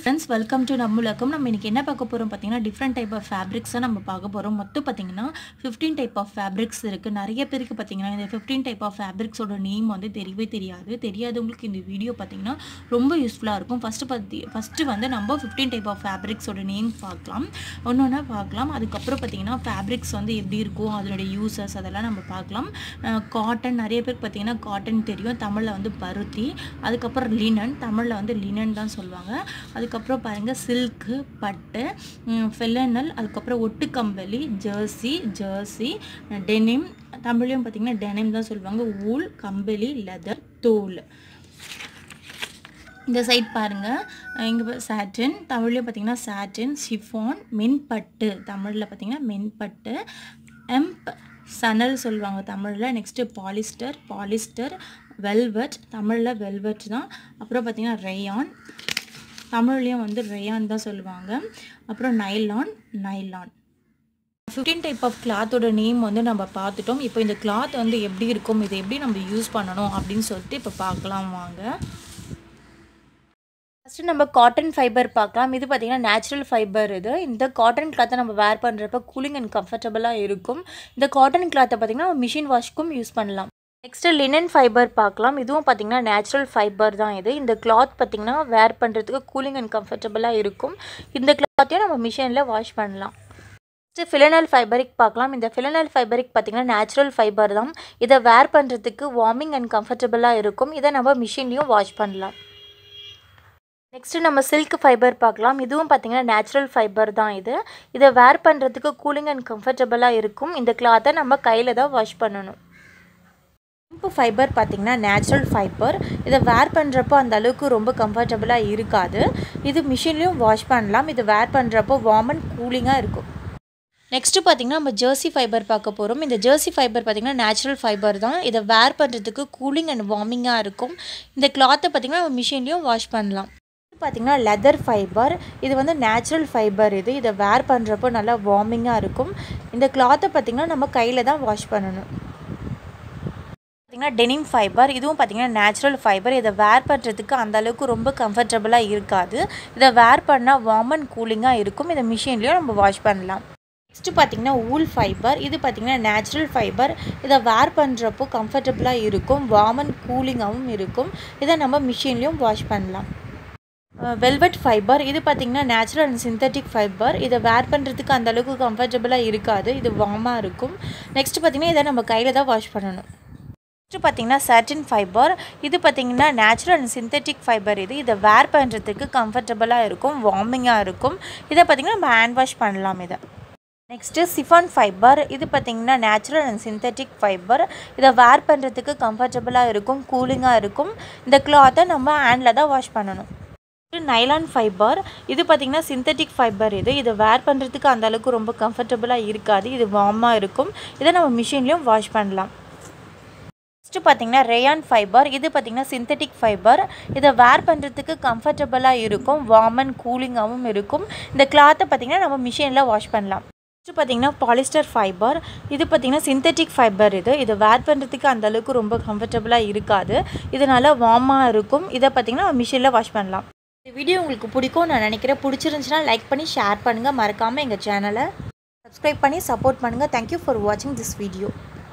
friends welcome to நம்முலக்கம் நம்ம இன்றைக்கி என்ன பார்க்க போகிறோம் பார்த்தீங்கன்னா டிஃப்ரெண்ட் டைப் ஆஃப் ஃபேப்ரிக்ஸை நம்ம பார்க்க போகிறோம் மொத்தம் பார்த்தீங்கன்னா ஃபிஃப்டீன் டைப் ஆஃப் ஃபேப்ரிக்ஸ் இருக்குது நிறைய பேருக்கு பார்த்தீங்கன்னா இந்த ஃபிஃப்டீன் டைப் ஆஃப் ஃபேப்ரிக்ஸோட நேம் வந்து தெரியவே தெரியாது தெரியாதவங்களுக்கு இந்த வீடியோ பார்த்தீங்கன்னா ரொம்ப யூஸ்ஃபுல்லாக இருக்கும் ஃபஸ்ட்டு பற்றி ஃபஸ்ட்டு வந்து நம்ம ஃபிஃப்டீன் டைப் ஆஃப் ஃபேப்ரிக்ஸோட நேம் பார்க்கலாம் ஒன்று ஒன்றா பார்க்கலாம் அதுக்கப்புறம் பார்த்தீங்கன்னா ஃபேப்ரிக்ஸ் வந்து எப்படி இருக்கும் அதனுடைய யூசஸ் அதெல்லாம் நம்ம பார்க்கலாம் காட்டன் நிறைய பேருக்கு பார்த்தீங்கன்னா காட்டன் தெரியும் தமிழில் வந்து பருத்தி அதுக்கப்புறம் லினன் தமிழில் வந்து லினன் தான் சொல்லுவாங்க அதுக்கப்புறம் பாருங்கள் சில்க்கு பட்டு ஃபெலனல் அதுக்கப்புறம் ஒட்டுக்கம்பளி ஜெர்சி ஜெர்சி டெனிம் தமிழ்லையும் பார்த்தீங்கன்னா டெனிம் தான் சொல்லுவாங்க ஊல் கம்பளி லெதர் தோல் இந்த சைட் பாருங்கள் இங்கே சாட்டின் தமிழ்லேயும் பார்த்தீங்கன்னா சாட்டின் ஷிஃபான் மென்பட்டு தமிழில் பார்த்தீங்கன்னா மென்பட்டு எம்ப் சணல் சொல்லுவாங்க தமிழில் நெக்ஸ்ட்டு பாலிஸ்டர் பாலிஸ்டர் வெல்வெட் தமிழில் வெல்வெட் தான் அப்புறம் பார்த்தீங்கன்னா ரேயான் தமிழ்லேயும் வந்து ரேயான் தான் சொல்லுவாங்க அப்புறம் nylon nylon fifteen type of கிளாத்தோட நேம் வந்து நம்ம பார்த்துட்டோம் இப்போ இந்த கிளாத் வந்து எப்படி இருக்கும் இதை எப்படி நம்ம யூஸ் பண்ணணும் அப்படின்னு சொல்லிட்டு இப்போ பார்க்கலாம் வாங்க ஃபஸ்ட்டு நம்ம காட்டன் ஃபைபர் பார்க்கலாம் இது பார்த்திங்கன்னா நேச்சுரல் ஃபைபர் இது இந்த காட்டன் கிளாத்தை நம்ம வேர் பண்ணுறப்ப கூலிங் அண்ட் கம்ஃபர்டபுளாக இருக்கும் இந்த காட்டன் கிளாத்தை பார்த்திங்கன்னா மிஷின் வாஷ்க்கும் யூஸ் பண்ணலாம் நெக்ஸ்ட்டு லினன் ஃபைபர் பார்க்கலாம் இதுவும் பார்த்திங்கன்னா நேச்சுரல் ஃபைபர் தான் இது இந்த கிளாத் பார்த்திங்கன்னா வேர் பண்ணுறதுக்கு கூலிங் அண்ட் கம்ஃபர்டபுளாக இருக்கும் இந்த கிளாத்தையும் நம்ம மிஷினில் வாஷ் பண்ணலாம் நெக்ஸ்ட்டு ஃபிலனல் ஃபைபரிக் பார்க்கலாம் இந்த ஃபிலனல் ஃபைபரிக் பார்த்திங்கன்னா நேச்சுரல் ஃபைபர் தான் இதை வேர் பண்ணுறதுக்கு வார்மிங் அண்ட் கம்ஃபர்டபுளாக இருக்கும் இதை நம்ம மிஷின்லேயும் வாஷ் பண்ணலாம் நெக்ஸ்ட்டு நம்ம சில்க் ஃபைபர் பார்க்கலாம் இதுவும் பார்த்திங்கன்னா நேச்சுரல் ஃபைபர் தான் இது இதை வேர் பண்ணுறதுக்கு கூலிங் அண்ட் கம்ஃபர்டபுளாக இருக்கும் இந்த கிளாத்தை நம்ம கையில் தான் வாஷ் பண்ணணும் சிம்பு ஃபைபர் பார்த்திங்கன்னா நேச்சுரல் ஃபைபர் இதை வேர் பண்ணுறப்போ அந்த அளவுக்கு ரொம்ப கம்ஃபர்டபுளாக இருக்காது இது மிஷின்லேயும் வாஷ் பண்ணலாம் இது வேர் பண்ணுறப்போ வார்ம் அண்ட் கூலிங்காக இருக்கும் நெக்ஸ்ட்டு பார்த்திங்கன்னா நம்ம ஜெர்சி ஃபைபர் பார்க்க போகிறோம் இந்த ஜெர்சி ஃபைபர் பார்த்திங்கன்னா நேச்சுரல் ஃபைபர் தான் இதை வேர் பண்ணுறதுக்கு கூலிங் அண்ட் வார்மிங்காக இருக்கும் இந்த கிளாத்தை பார்த்திங்கன்னா நம்ம மிஷின்லேயும் வாஷ் பண்ணலாம் பார்த்திங்கன்னா லெதர் ஃபைபர் இது வந்து நேச்சுரல் ஃபைபர் இது இதை வேர் பண்ணுறப்போ நல்லா வார்மிங்காக இருக்கும் இந்த கிளாத்தை பார்த்திங்கன்னா நம்ம கையில் தான் வாஷ் பண்ணணும் பார்த்திங்கன்னா டெனிம் ஃபைபர் இதுவும் பார்த்திங்கன்னா நேச்சுரல் ஃபைபர் இதை வேர் பண்ணுறதுக்கு அந்த அளவுக்கு ரொம்ப கம்ஃபர்டபுளாக இருக்காது இதை வேர் பண்ணால் வார்ம் அண்ட் கூலிங்காக இருக்கும் இதை மிஷின்லேயும் நம்ம வாஷ் பண்ணலாம் நெக்ஸ்ட்டு பார்த்திங்கன்னா ஊல் ஃபைபர் இது பார்த்திங்கன்னா நேச்சுரல் ஃபைபர் இதை வேர் பண்ணுறப்போ கம்ஃபர்டபுளாக இருக்கும் வார்ம் அண்ட் கூலிங்காகவும் இருக்கும் இதை நம்ம மிஷின்லேயும் வாஷ் பண்ணலாம் வெல்வெட் ஃபைபர் இது பார்த்திங்கன்னா நேச்சுரல் அண்ட் சிந்தட்டிக் ஃபைபர் இதை வேர் பண்ணுறதுக்கு அந்த அளவுக்கு கம்ஃபர்டபுளாக இருக்காது இது வார்மாக இருக்கும் நெக்ஸ்ட் பார்த்திங்கன்னா இதை நம்ம கையில் தான் வாஷ் பண்ணணும் நெக்ஸ்ட்டு பார்த்திங்கன்னா சர்டின் ஃபைபர் இது பார்த்திங்கன்னா நேச்சுரல் அண்ட் சிந்தட்டிக் ஃபைபர் இது இதை வேர் பண்ணுறதுக்கு கம்ஃபர்டபுளாக இருக்கும் வார்மிங்காக இருக்கும் இதை பார்த்திங்கன்னா நம்ம ஹேண்ட் வாஷ் பண்ணலாம் இதை நெக்ஸ்ட்டு சிஃபான் ஃபைபர் இது பார்த்திங்கன்னா நேச்சுரல் அண்ட் சிந்தட்டிக் ஃபைபர் இதை வேர் பண்ணுறதுக்கு கம்ஃபர்டபுளாக இருக்கும் கூலிங்காக இருக்கும் இந்த கிளாத்தை நம்ம ஹேண்டில் தான் வாஷ் பண்ணணும் நைலான் ஃபைபர் இது பார்த்திங்கன்னா சிந்தட்டிக் ஃபைபர் இது இதை வேர் பண்ணுறதுக்கு அந்த அளவுக்கு ரொம்ப கம்ஃபர்டபுளாக இருக்காது இது வார்மாக இருக்கும் இதை நம்ம மிஷின்லேயும் வாஷ் பண்ணலாம் நெக்ஸ்ட்டு பார்த்திங்கன்னா ரேயான் ஃபைபர் இது பார்த்திங்கன்னா சிந்தட்டிக் ஃபைபர் இதை வேர் பண்ணுறதுக்கு கம்ஃபர்டபுளாக இருக்கும் வார்ம் அண்ட் கூலிங்காகவும் இருக்கும் இந்த கிளாத்தை பார்த்திங்கன்னா நம்ம மிஷினில் வாஷ் பண்ணலாம் நெக்ஸ்ட்டு பார்த்திங்கன்னா பாலிஸ்டர் ஃபைபர் இது பார்த்திங்கன்னா சிந்தட்டிக் ஃபைபர் இது இதை வேர் பண்ணுறதுக்கு அந்த அளவுக்கு ரொம்ப கம்ஃபர்டபுளாக இருக்காது இதனால் வார்மாக இருக்கும் இதை பார்த்திங்கன்னா நம்ம மிஷினில் வாஷ் பண்ணலாம் இந்த வீடியோ உங்களுக்கு பிடிக்கும் நான் நினைக்கிறேன் பிடிச்சிருந்துச்சுன்னா லைக் பண்ணி ஷேர் பண்ணுங்கள் மறக்காமல் எங்கள் சேனலை சப்ஸ்கிரைப் பண்ணி சப்போர்ட் பண்ணுங்கள் தேங்க்யூ ஃபார் வாட்சிங் திஸ் வீடியோ